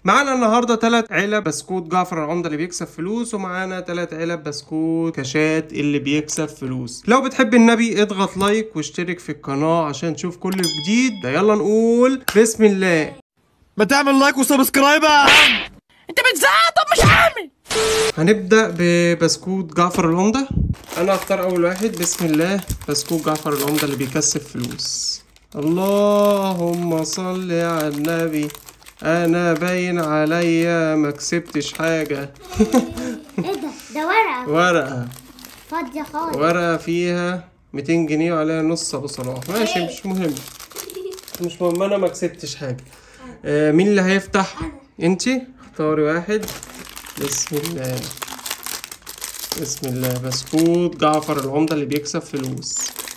معانا النهارده ثلاث علب بسكوت جعفر العمده اللي بيكسب فلوس ومعانا ثلاث علب بسكوت كاشات اللي بيكسب فلوس لو بتحب النبي اضغط لايك واشترك في القناه عشان تشوف كل جديد ده يلا نقول بسم الله ما تعمل لايك وسبسكرايب يا عم انت بتزعق طب مش عامل هنبدأ ببسكوت جعفر العمدة أنا هختار أول واحد بسم الله بسكوت جعفر العمدة اللي بيكسب فلوس اللهم صل على النبي أنا باين عليا ما كسبتش حاجة ايه ده ده ورقة ورقة فاضية خالص ورقة فيها 200 جنيه وعليها نص أبو صلاح ماشي مش مهم مش مهم أنا ما كسبتش حاجة آه مين اللي هيفتح؟ انتي اختاري واحد بسم الله بسم الله بسكوت جعفر العمدة اللي بيكسب فلوس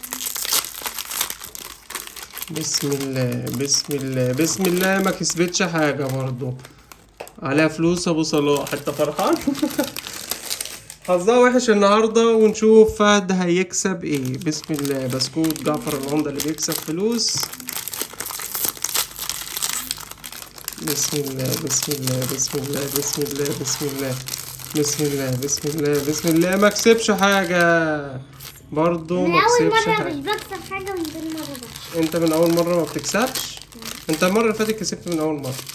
بسم الله بسم الله بسم الله ما كسبتش حاجة برضو عليها فلوس ابو صلاح انت فرحان حظها وحش النهارده ونشوف فهد هيكسب ايه بسم الله بسكوت جعفر العمدة اللي بيكسب فلوس بسم الله بسم الله بسم الله بسم الله بسم الله بسم الله بسم الله بسم الله ما كسبش حاجة برضو من ما أول كسبش مرة حاجة مش بكسب حاجة من غير مرة بس انت من اول مرة ما بتكسبش انت المرة اللي فاتت كسبت من اول مرة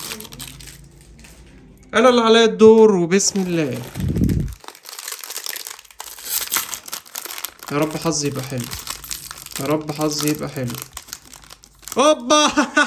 انا اللي عليا الدور وبسم الله يا رب حظي يبقى حلو يا رب حظي يبقى حلو هوبا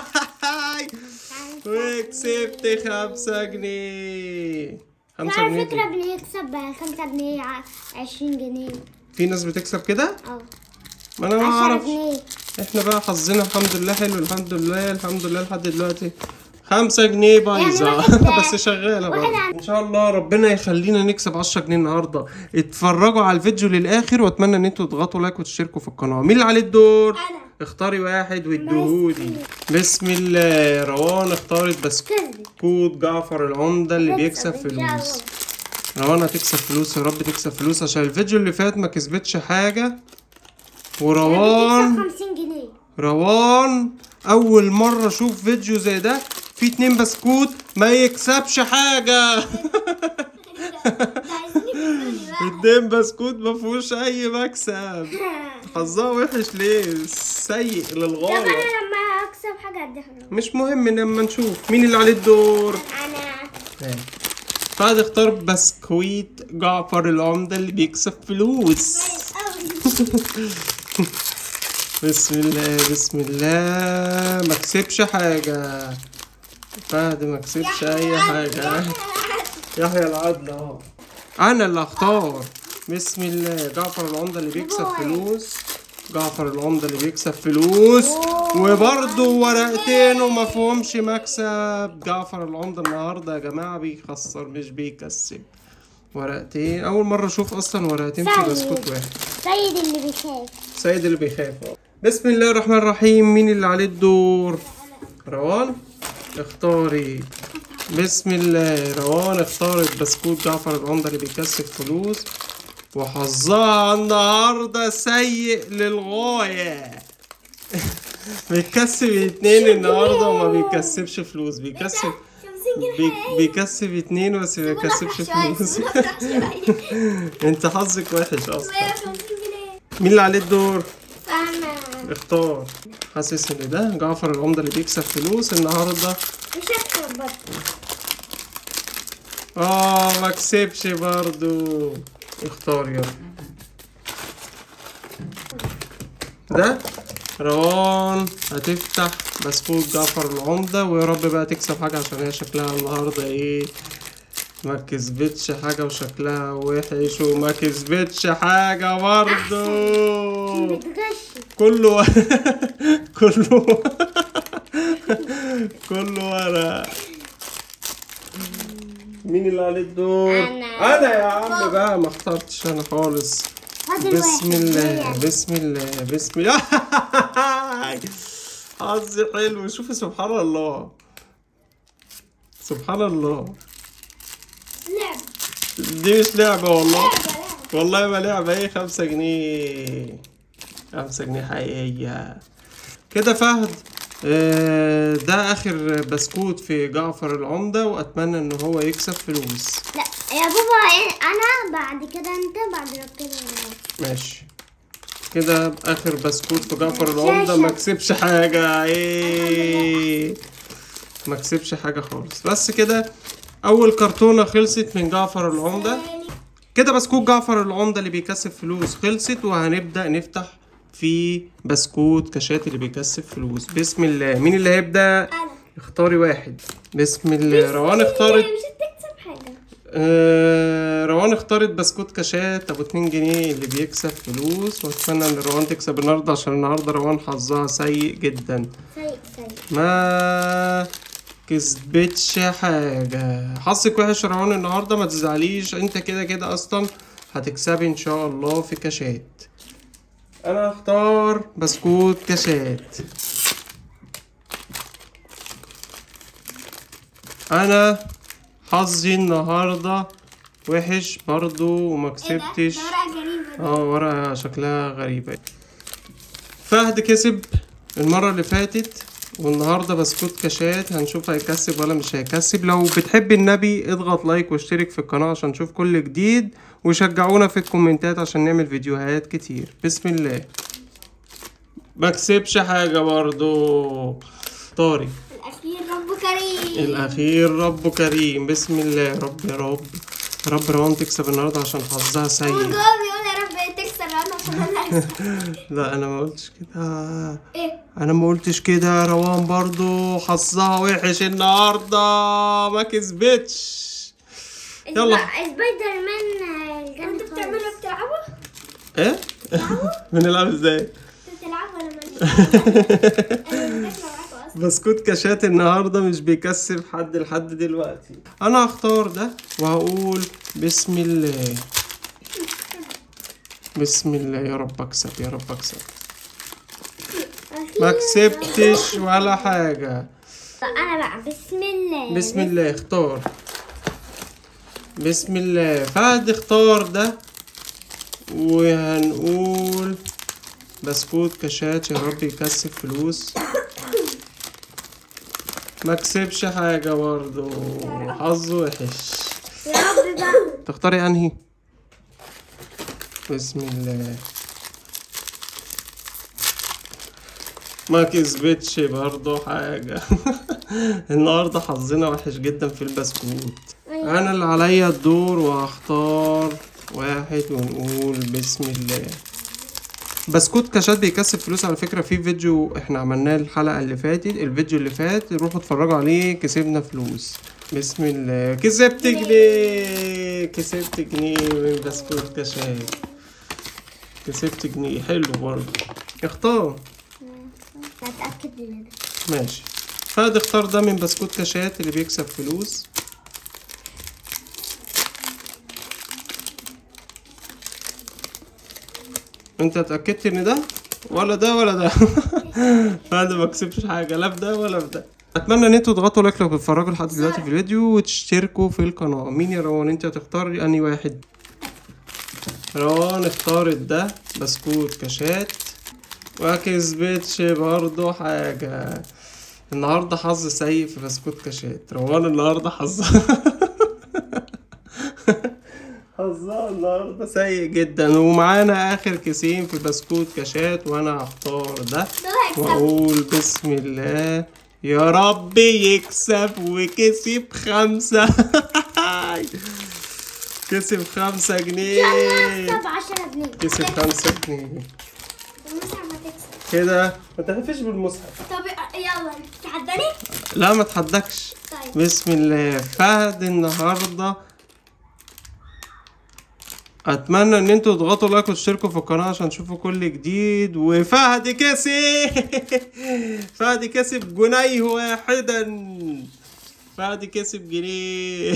وكسبت خمسة جنيه خمسة جنيه على دي. فكرة بنكسب خمسة جنيه ع- عشرين جنيه في ناس بتكسب كده اه ما انا ما عشرة اعرفش جنيه احنا بقى حظنا الحمد لله حلو الحمد لله الحمد لله لحد دلوقتي خمسة جنيه بايظة يعني واحد- بس شغالة واحد برضه عن- ان شاء الله ربنا يخلينا نكسب 10 جنيه النهارده اتفرجوا على الفيديو للاخر واتمنى ان انتوا تضغطوا لايك وتشتركوا في القناة مين اللي عليه الدور أنا. اختاري واحد واديهولي بسم الله روان اختارت كذب بسكوت جعفر العمدة اللي بيكسب إن شاء الله. فلوس روان هتكسب فلوس يا رب تكسب فلوس عشان الفيديو اللي فات ما كسبتش حاجة وروان بتكسب خمسين جنيه روان اول مره اشوف فيديو زي ده في اتنين بسكوت ما يكسبش حاجه اتنين بسكوت ما فيهوش اي مكسب حظها وحش ليه سيء طب أنا للغايه لما أكسب حاجة أديها له. مش مهم لما نشوف مين اللي عليه الدور أنا فهد اختار بسكويت جعفر العمدة اللي بيكسب فلوس بسم الله بسم الله ما كسبش حاجة فهد ما كسبش أي حاجة يحيى العدل اهو أنا اللي هختار بسم الله جعفر العمدة اللي بيكسب فلوس جعفر العمدة اللي بيكسب فلوس وبرضه ورقتين وما فيهمش مكسب جعفر العمدة النهاردة يا جماعة بيخسر مش بيكسب ورقتين أول مرة أشوف أصلا ورقتين في سيد. بسكوت واحد سيد اللي بيخاف سيد اللي بيخاف اه. بسم الله الرحمن الرحيم مين اللي عليه الدور روان اختاري بسم الله روان اختارت بسكوت جعفر العمدة اللي بيكسب فلوس وحظها النهاردة سيء للغاية بيكسب اتنين النهاردة وما بيكسبش فلوس بيكسب بي- بيكسب اتنين بس ما بيكسبش فلوس انت حظك وحش اصلا مين اللي عليه الدور؟ أنا اختار حاسس ان ده جعفر العمدة اللي بيكسب فلوس النهارده مش هكسب برضه اه ما كسبش برضو اختار يلا ده روان هتفتح بسكوت جعفر العمدة ويا رب بقى تكسب حاجة عشان هي شكلها النهاردة ايه ما كسبتش حاجة وشكلها وحش وما كسبتش حاجة برضو بتغش كله كله كله ورق مين اللي عليه الدور؟ أنا. أنا يا عم بقى ما اخترتش أنا خالص فاضل بسم واحد. الله بسم الله بسم الله حظي حلو شوفي سبحان الله سبحان الله لعب دي مش لعبة والله لعبة لعبة والله ما لعبة ايه خمسة جنيه خمسة جنيه حقيقية كده فهد آه، ده اخر بسكوت في جعفر العمدة واتمنى ان هو يكسب فلوس لا يا بابا إيه، انا بعد كده انت بعد كده أنا. ماشي كده اخر بسكوت في جعفر العمدة ما كسبش حاجة ايه ما كسبش حاجة خالص بس كده اول كرتونة خلصت من جعفر العمدة كده بسكوت جعفر العمدة اللي بيكسب فلوس خلصت وهنبدأ نفتح في بسكوت كاشات اللي بيكسب فلوس بسم الله مين اللي هيبدأ انا اختاري واحد بسم الله روان اختارت مش هتكسب حاجه آه، روان اختارت بسكوت كاشات ابو 2 جنيه اللي بيكسب فلوس واتمنى ان روان تكسب النهارده عشان النهارده روان حظها سيء جدا سيء سيء ما كسبتش حاجة حظك وحش يا روان النهارده ما تزعليش انت كده كده اصلا هتكسبي ان شاء الله في كاشات انا هختار بسكوت كاشات انا حظي النهارده وحش برضو وما كسبتش ورقه غريبه اه ورقة شكلها غريبة فهد كسب المرة اللي فاتت والنهاردة بسكوت كاشات هنشوف هيكسب ولا مش هيكسب لو بتحب النبي اضغط لايك واشترك في القناة عشان نشوف كل جديد وشجعونا في الكومنتات عشان نعمل فيديوهات كتير بسم الله ما كسبش حاجة برضو طاري الاخير رب كريم الأخير رب كريم بسم الله رب يا رب يا رب روان تكسب النهاردة عشان حظها سيء وجوه بيقول يا رب تكسب انا عشان انا اكسب لا انا ما قلتش كده ايه انا ما قلتش كده يا روان برضو حظها وحش النهارده ما كسبتش يلا. سبايدر مان الجنة انتوا بتعملوا بتلعبوا؟ ايه بنلعب ازاي بتلعبوا ولا ماليش انا مش معاكم اصلا بسكوت كاشات النهارده مش بيكسب حد لحد دلوقتي انا هختار ده وهقول بسم الله بسم الله يا رب اكسب يا رب اكسب ما كسبتش ولا حاجه انا بقى بسم الله بسم الله اختار بسم الله فهد اختار ده وهنقول بسكوت كاشات يا رب يكسب فلوس ما كسبش حاجة برضو حظه وحش يا رب بقى تختاري انهي بسم الله ما كسبتش برضو حاجة النهاردة حظنا وحش جدا في البسكوت انا اللي عليا الدور وهختار واحد ونقول بسم الله بسكوت كاشات بيكسب فلوس على فكرة في فيديو احنا عملناه الحلقة اللي فاتت الفيديو اللي فات روحوا اتفرجوا عليه كسبنا فلوس بسم الله كسبت جنيه كسبت جنيه من بسكوت كاشات كسبت جنيه حلو برضه اختار هتأكد ان ماشي فهد اختار ده من بسكوت كاشات اللي بيكسب فلوس انت اتأكدت ان ده ولا ده ولا ده فهد ما كسبش حاجة لا في ده ولا في ده اتمنى ان انتوا تضغطوا لايك لو بتتفرجوا لحد دلوقتي في الفيديو وتشتركوا في القناة مين يا روان انت هتختار انهي واحد روان اختارت ده بسكوت كاشات ما كسبتش برضه حاجة النهاردة حظ سيء في بسكوت كاشات روان النهاردة حظها حظها النهاردة سيء جدا ومعانا آخر كيسين في بسكوت كاشات وأنا هختار ده وأقول بسم الله يا رب يكسب وكسب خمسة كسب خمسة جنيه طب 10 جنيه كسب خمسة جنيه المسح ما تكسب كده ما تحفش بالمصحف طب يلا تحداني لا ما تحدكش طيب بسم الله فهد النهارده اتمنى ان انتوا تضغطوا لايك وتشتركوا في القناه عشان تشوفوا كل جديد وفهد كسب فهد كسب جنيه واحدا فهد كسب جنيه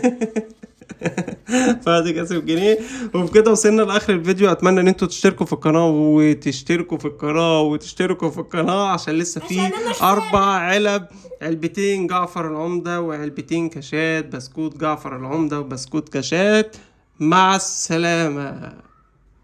فهد كسب جنيه وبكده وصلنا لاخر الفيديو اتمنى ان انتوا تشتركوا في القناه وتشتركوا في القناه وتشتركوا في القناه عشان لسه في عشان أنا مش اربع علب علبتين جعفر العمده وعلبتين كاشات بسكوت جعفر العمده وبسكوت كاشات مع السلامه